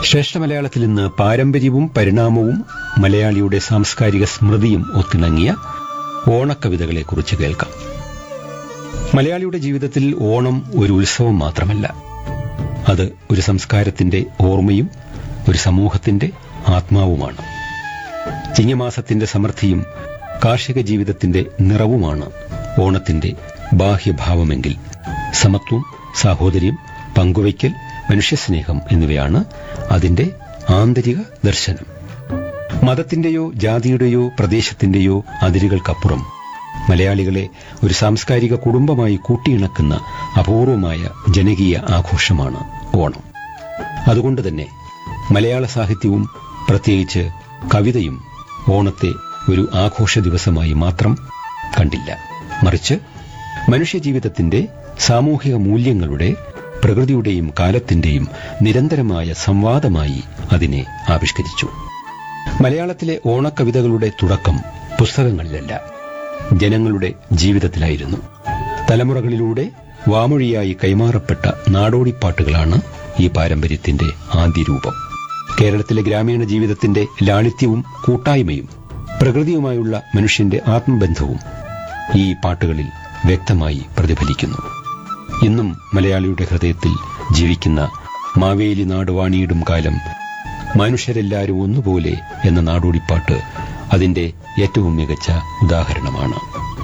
ശ്രേഷ്ഠ മലയാളത്തിൽ ഇന്ന് പാരമ്പര്യവും പരിണാമവും മലയാളിയുടെ സാംസ്കാരിക സ്മൃതിയും ഒത്തിണങ്ങിയ ഓണക്കവിതകളെക്കുറിച്ച് കേൾക്കാം മലയാളിയുടെ ജീവിതത്തിൽ ഓണം ഒരു ഉത്സവം മാത്രമല്ല അത് ഒരു സംസ്കാരത്തിന്റെ ഓർമ്മയും ഒരു സമൂഹത്തിന്റെ ആത്മാവുമാണ് ചിങ്ങമാസത്തിന്റെ സമൃദ്ധിയും കാർഷിക ജീവിതത്തിന്റെ നിറവുമാണ് ഓണത്തിന്റെ ബാഹ്യഭാവമെങ്കിൽ സമത്വം സാഹോദര്യം പങ്കുവയ്ക്കൽ മനുഷ്യസ്നേഹം എന്നിവയാണ് അതിന്റെ ആന്തരിക ദർശനം മതത്തിന്റെയോ ജാതിയുടെയോ പ്രദേശത്തിന്റെയോ അതിരുകൾക്കപ്പുറം മലയാളികളെ ഒരു സാംസ്കാരിക കുടുംബമായി കൂട്ടിയിണക്കുന്ന അപൂർവമായ ജനകീയ ആഘോഷമാണ് ഓണം അതുകൊണ്ട് തന്നെ മലയാള സാഹിത്യവും പ്രത്യേകിച്ച് കവിതയും ഓണത്തെ ഒരു ആഘോഷ ദിവസമായി മാത്രം കണ്ടില്ല മറിച്ച് മനുഷ്യജീവിതത്തിന്റെ സാമൂഹിക മൂല്യങ്ങളുടെ പ്രകൃതിയുടെയും കാലത്തിന്റെയും നിരന്തരമായ സംവാദമായി അതിനെ ആവിഷ്കരിച്ചു മലയാളത്തിലെ ഓണക്കവിതകളുടെ തുടക്കം പുസ്തകങ്ങളിലല്ല ജനങ്ങളുടെ ജീവിതത്തിലായിരുന്നു തലമുറകളിലൂടെ വാമൊഴിയായി കൈമാറപ്പെട്ട നാടോടിപ്പാട്ടുകളാണ് ഈ പാരമ്പര്യത്തിന്റെ ആദ്യ രൂപം കേരളത്തിലെ ഗ്രാമീണ ജീവിതത്തിന്റെ ലാളിത്യവും കൂട്ടായ്മയും പ്രകൃതിയുമായുള്ള മനുഷ്യന്റെ ആത്മബന്ധവും ഈ പാട്ടുകളിൽ വ്യക്തമായി പ്രതിഫലിക്കുന്നു ഇന്നും മലയാളിയുടെ ഹൃദയത്തിൽ ജീവിക്കുന്ന മാവേലി നാട് വാണിയിടും കാലം മനുഷ്യരെല്ലാവരും ഒന്നുപോലെ എന്ന നാടോടിപ്പാട്ട് അതിന്റെ ഏറ്റവും മികച്ച ഉദാഹരണമാണ്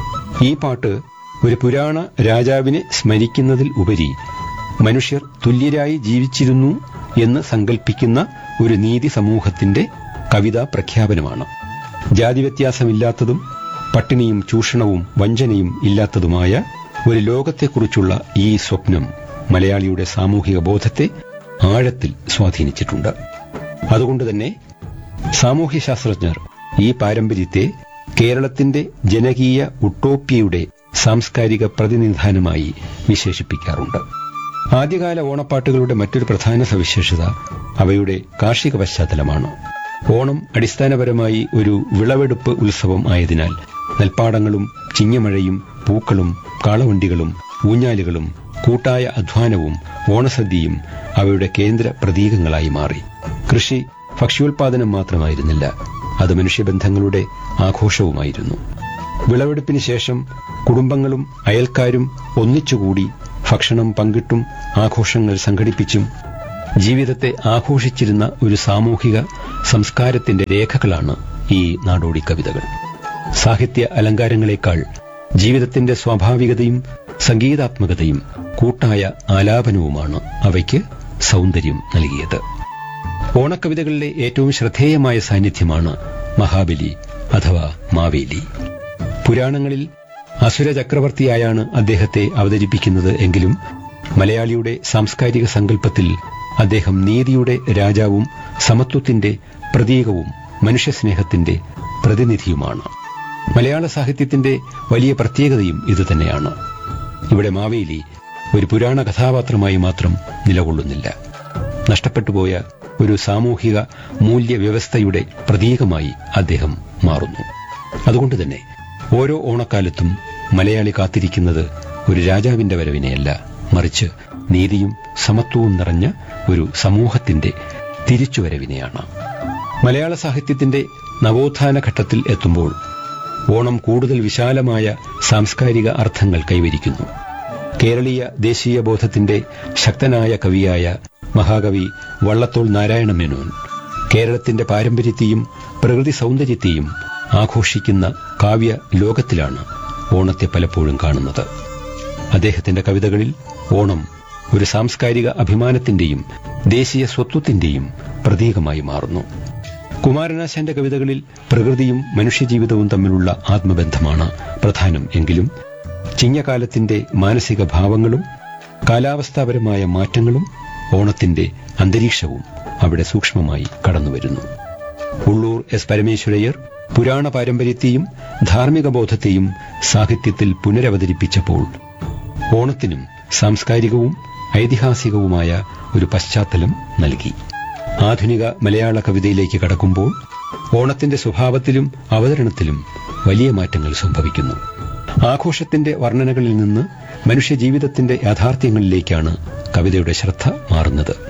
ഈ പാട്ട് ഒരു പുരാണ രാജാവിനെ സ്മരിക്കുന്നതിൽ ഉപരി മനുഷ്യർ തുല്യരായി ജീവിച്ചിരുന്നു എന്ന് സങ്കല്പിക്കുന്ന ഒരു നീതി സമൂഹത്തിന്റെ കവിതാ പ്രഖ്യാപനമാണ് ജാതിവ്യത്യാസമില്ലാത്തതും പട്ടിണിയും ചൂഷണവും വഞ്ചനയും ഇല്ലാത്തതുമായ ഒരു ലോകത്തെക്കുറിച്ചുള്ള ഈ സ്വപ്നം മലയാളിയുടെ സാമൂഹിക ബോധത്തെ ആഴത്തിൽ സ്വാധീനിച്ചിട്ടുണ്ട് അതുകൊണ്ട് തന്നെ സാമൂഹ്യശാസ്ത്രജ്ഞർ ഈ പാരമ്പര്യത്തെ കേരളത്തിന്റെ ജനകീയ ഉട്ടോപ്യയുടെ സാംസ്കാരിക പ്രതിനിധാനമായി വിശേഷിപ്പിക്കാറുണ്ട് ആദ്യകാല ഓണപ്പാട്ടുകളുടെ മറ്റൊരു പ്രധാന സവിശേഷത അവയുടെ കാർഷിക പശ്ചാത്തലമാണ് ഓണം അടിസ്ഥാനപരമായി ഒരു വിളവെടുപ്പ് ഉത്സവം ആയതിനാൽ നെൽപ്പാടങ്ങളും ചിങ്ങമഴയും പൂക്കളും കാളവണ്ടികളും ഊഞ്ഞാലുകളും കൂട്ടായ അധ്വാനവും ഓണസദ്യയും അവയുടെ കേന്ദ്ര പ്രതീകങ്ങളായി മാറി കൃഷി ഭക്ഷ്യോൽപാദനം മാത്രമായിരുന്നില്ല അത് മനുഷ്യബന്ധങ്ങളുടെ ആഘോഷവുമായിരുന്നു വിളവെടുപ്പിന് ശേഷം കുടുംബങ്ങളും അയൽക്കാരും ഒന്നിച്ചുകൂടി ഭക്ഷണം പങ്കിട്ടും ആഘോഷങ്ങൾ സംഘടിപ്പിച്ചും ജീവിതത്തെ ആഘോഷിച്ചിരുന്ന ഒരു സാമൂഹിക സംസ്കാരത്തിന്റെ രേഖകളാണ് ഈ നാടോടി കവിതകൾ സാഹിത്യ അലങ്കാരങ്ങളെക്കാൾ ജീവിതത്തിന്റെ സ്വാഭാവികതയും സംഗീതാത്മകതയും കൂട്ടായ ആലാപനവുമാണ് അവയ്ക്ക് സൗന്ദര്യം നൽകിയത് ഓണക്കവിതകളിലെ ഏറ്റവും ശ്രദ്ധേയമായ സാന്നിധ്യമാണ് മഹാബലി അഥവാ മാവേലി പുരാണങ്ങളിൽ അസുര ചക്രവർത്തിയായാണ് അദ്ദേഹത്തെ അവതരിപ്പിക്കുന്നത് എങ്കിലും മലയാളിയുടെ സാംസ്കാരിക സങ്കല്പത്തിൽ അദ്ദേഹം നീതിയുടെ രാജാവും സമത്വത്തിന്റെ പ്രതീകവും മനുഷ്യസ്നേഹത്തിന്റെ പ്രതിനിധിയുമാണ് മലയാള സാഹിത്യത്തിന്റെ വലിയ പ്രത്യേകതയും ഇതുതന്നെയാണ് ഇവിടെ മാവേലി ഒരു പുരാണ കഥാപാത്രമായി മാത്രം നിലകൊള്ളുന്നില്ല നഷ്ടപ്പെട്ടുപോയ ഒരു സാമൂഹിക മൂല്യവ്യവസ്ഥയുടെ പ്രതീകമായി അദ്ദേഹം മാറുന്നു അതുകൊണ്ട് തന്നെ ഓരോ ഓണക്കാലത്തും മലയാളി കാത്തിരിക്കുന്നത് ഒരു രാജാവിന്റെ വരവിനെയല്ല മറിച്ച് നീതിയും സമത്വവും നിറഞ്ഞ ഒരു സമൂഹത്തിന്റെ തിരിച്ചുവരവിനെയാണ് മലയാള സാഹിത്യത്തിന്റെ നവോത്ഥാന ഘട്ടത്തിൽ എത്തുമ്പോൾ ഓണം കൂടുതൽ വിശാലമായ സാംസ്കാരിക അർത്ഥങ്ങൾ കൈവരിക്കുന്നു കേരളീയ ദേശീയ ബോധത്തിന്റെ ശക്തനായ കവിയായ മഹാകവി വള്ളത്തോൾ നാരായണ മേനോൻ കേരളത്തിന്റെ പാരമ്പര്യത്തെയും പ്രകൃതി സൗന്ദര്യത്തെയും ആഘോഷിക്കുന്ന കാവ്യ ലോകത്തിലാണ് ഓണത്തെ പലപ്പോഴും കാണുന്നത് അദ്ദേഹത്തിന്റെ കവിതകളിൽ ഓണം ഒരു സാംസ്കാരിക അഭിമാനത്തിന്റെയും ദേശീയ സ്വത്വത്തിന്റെയും പ്രതീകമായി മാറുന്നു കുമാരനാശാന്റെ കവിതകളിൽ പ്രകൃതിയും മനുഷ്യജീവിതവും തമ്മിലുള്ള ആത്മബന്ധമാണ് പ്രധാനം എങ്കിലും ചിങ്ങകാലത്തിന്റെ മാനസിക ഭാവങ്ങളും കാലാവസ്ഥാപരമായ മാറ്റങ്ങളും ഓണത്തിന്റെ അന്തരീക്ഷവും അവിടെ സൂക്ഷ്മമായി കടന്നുവരുന്നു ഉള്ളൂർ എസ് പരമേശ്വരയ്യർ പുരാണ പാരമ്പര്യത്തെയും ധാർമ്മിക ബോധത്തെയും സാഹിത്യത്തിൽ പുനരവതരിപ്പിച്ചപ്പോൾ ഓണത്തിനും സാംസ്കാരികവും ഐതിഹാസികവുമായ ഒരു പശ്ചാത്തലം നൽകി ആധുനിക മലയാള കവിതയിലേക്ക് കടക്കുമ്പോൾ ഓണത്തിന്റെ സ്വഭാവത്തിലും അവതരണത്തിലും വലിയ മാറ്റങ്ങൾ സംഭവിക്കുന്നു ആഘോഷത്തിന്റെ വർണ്ണനകളിൽ നിന്ന് മനുഷ്യജീവിതത്തിന്റെ യാഥാർത്ഥ്യങ്ങളിലേക്കാണ് കവിതയുടെ ശ്രദ്ധ മാറുന്നത്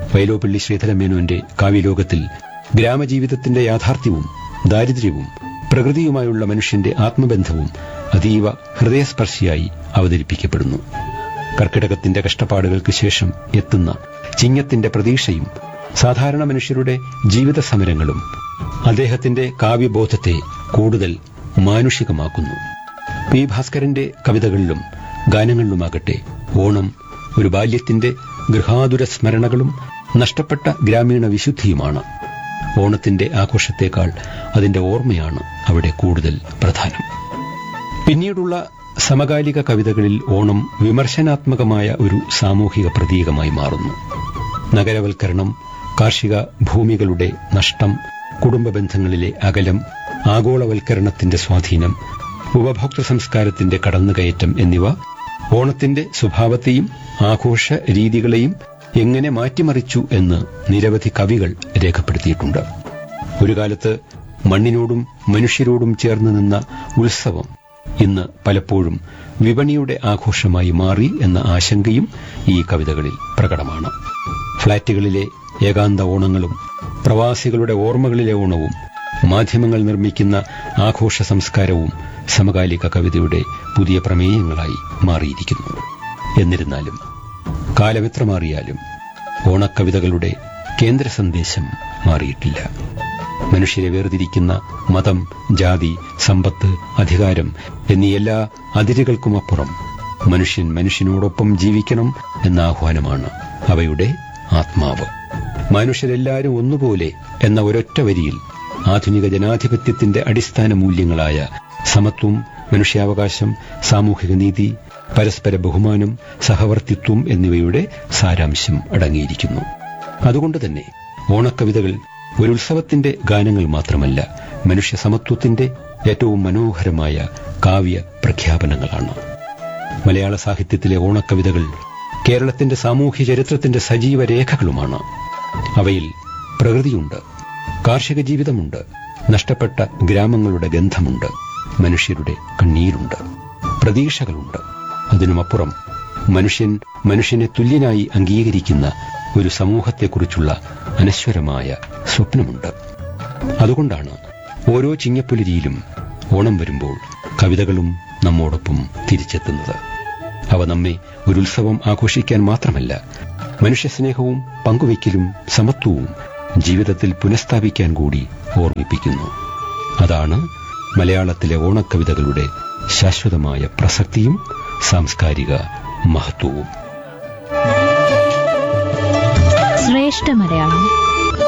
വൈലോപ്പള്ളി ശ്രീധരമേനോന്റെ കാവ്യലോകത്തിൽ ഗ്രാമജീവിതത്തിന്റെ യാഥാർത്ഥ്യവും ദാരിദ്ര്യവും പ്രകൃതിയുമായുള്ള മനുഷ്യന്റെ ആത്മബന്ധവും അതീവ ഹൃദയസ്പർശിയായി അവതരിപ്പിക്കപ്പെടുന്നു കർക്കിടകത്തിന്റെ കഷ്ടപ്പാടുകൾക്ക് ശേഷം എത്തുന്ന ചിങ്ങത്തിന്റെ പ്രതീക്ഷയും സാധാരണ മനുഷ്യരുടെ ജീവിത സമരങ്ങളും അദ്ദേഹത്തിന്റെ കാവ്യബോധത്തെ കൂടുതൽ മാനുഷികമാക്കുന്നു പി ഭാസ്കരന്റെ കവിതകളിലും ഗാനങ്ങളിലുമാകട്ടെ ഓണം ഒരു ബാല്യത്തിന്റെ ഗൃഹാതുര സ്മരണകളും നഷ്ടപ്പെട്ട ഗ്രാമീണ വിശുദ്ധിയുമാണ് ഓണത്തിന്റെ ആഘോഷത്തേക്കാൾ അതിന്റെ ഓർമ്മയാണ് അവിടെ കൂടുതൽ പ്രധാനം പിന്നീടുള്ള സമകാലിക കവിതകളിൽ ഓണം വിമർശനാത്മകമായ ഒരു സാമൂഹിക പ്രതീകമായി മാറുന്നു നഗരവൽക്കരണം കാർഷിക ഭൂമികളുടെ നഷ്ടം കുടുംബ ബന്ധങ്ങളിലെ അകലം ആഗോളവൽക്കരണത്തിന്റെ സ്വാധീനം ഉപഭോക്തൃ സംസ്കാരത്തിന്റെ കടന്നുകയറ്റം എന്നിവ ഓണത്തിന്റെ സ്വഭാവത്തെയും ആഘോഷ രീതികളെയും എങ്ങനെ മാറ്റിമറിച്ചു എന്ന് നിരവധി കവികൾ രേഖപ്പെടുത്തിയിട്ടുണ്ട് ഒരു കാലത്ത് മണ്ണിനോടും മനുഷ്യരോടും ചേർന്ന് നിന്ന ഉത്സവം ഇന്ന് പലപ്പോഴും വിപണിയുടെ ആഘോഷമായി മാറി എന്ന ആശങ്കയും ഈ കവിതകളിൽ പ്രകടമാണ് ഫ്ളാറ്റുകളിലെ ഏകാന്ത ഓണങ്ങളും പ്രവാസികളുടെ ഓർമ്മകളിലെ ഓണവും മാധ്യമങ്ങൾ നിർമ്മിക്കുന്ന ആഘോഷ സംസ്കാരവും സമകാലിക കവിതയുടെ പുതിയ പ്രമേയങ്ങളായി മാറിയിരിക്കുന്നു എന്നിരുന്നാലും കാലമെത്ര മാറിയാലും ഓണക്കവിതകളുടെ കേന്ദ്ര സന്ദേശം മാറിയിട്ടില്ല മനുഷ്യരെ വേർതിരിക്കുന്ന മതം ജാതി സമ്പത്ത് അധികാരം എന്നീ എല്ലാ അതിരുകൾക്കുമപ്പുറം മനുഷ്യൻ മനുഷ്യനോടൊപ്പം ജീവിക്കണം എന്ന ആഹ്വാനമാണ് അവയുടെ ആത്മാവ് മനുഷ്യരെല്ലാവരും ഒന്നുപോലെ എന്ന ഒരൊറ്റ വരിയിൽ ആധുനിക ജനാധിപത്യത്തിന്റെ അടിസ്ഥാന മൂല്യങ്ങളായ സമത്വം മനുഷ്യാവകാശം സാമൂഹിക നീതി പരസ്പര ബഹുമാനം സഹവർത്തിത്വം എന്നിവയുടെ സാരാംശം അടങ്ങിയിരിക്കുന്നു അതുകൊണ്ട് തന്നെ ഓണക്കവിതകൾ ഒരു ഉത്സവത്തിന്റെ ഗാനങ്ങൾ മാത്രമല്ല മനുഷ്യ സമത്വത്തിന്റെ ഏറ്റവും മനോഹരമായ കാവ്യ പ്രഖ്യാപനങ്ങളാണ് മലയാള സാഹിത്യത്തിലെ ഓണക്കവിതകൾ കേരളത്തിന്റെ സാമൂഹ്യ ചരിത്രത്തിന്റെ സജീവ രേഖകളുമാണ് അവയിൽ പ്രകൃതിയുണ്ട് കാർഷിക ജീവിതമുണ്ട് നഷ്ടപ്പെട്ട ഗ്രാമങ്ങളുടെ ഗന്ധമുണ്ട് മനുഷ്യരുടെ കണ്ണീരുണ്ട് പ്രതീക്ഷകളുണ്ട് അതിനുമപ്പുറം മനുഷ്യൻ മനുഷ്യനെ തുല്യനായി അംഗീകരിക്കുന്ന ഒരു സമൂഹത്തെക്കുറിച്ചുള്ള അനശ്വരമായ സ്വപ്നമുണ്ട് അതുകൊണ്ടാണ് ഓരോ ചിങ്ങപ്പുലരിയിലും ഓണം വരുമ്പോൾ കവിതകളും നമ്മോടൊപ്പം തിരിച്ചെത്തുന്നത് അവ നമ്മെ ഒരു ഉത്സവം ആഘോഷിക്കാൻ മാത്രമല്ല മനുഷ്യസ്നേഹവും പങ്കുവയ്ക്കലും സമത്വവും ജീവിതത്തിൽ പുനഃസ്ഥാപിക്കാൻ കൂടി ഓർമ്മിപ്പിക്കുന്നു അതാണ് മലയാളത്തിലെ ഓണക്കവിതകളുടെ ശാശ്വതമായ പ്രസക്തിയും സാംസ്കാരിക മഹത്വവും ശ്രേഷ്ഠ മലയാളം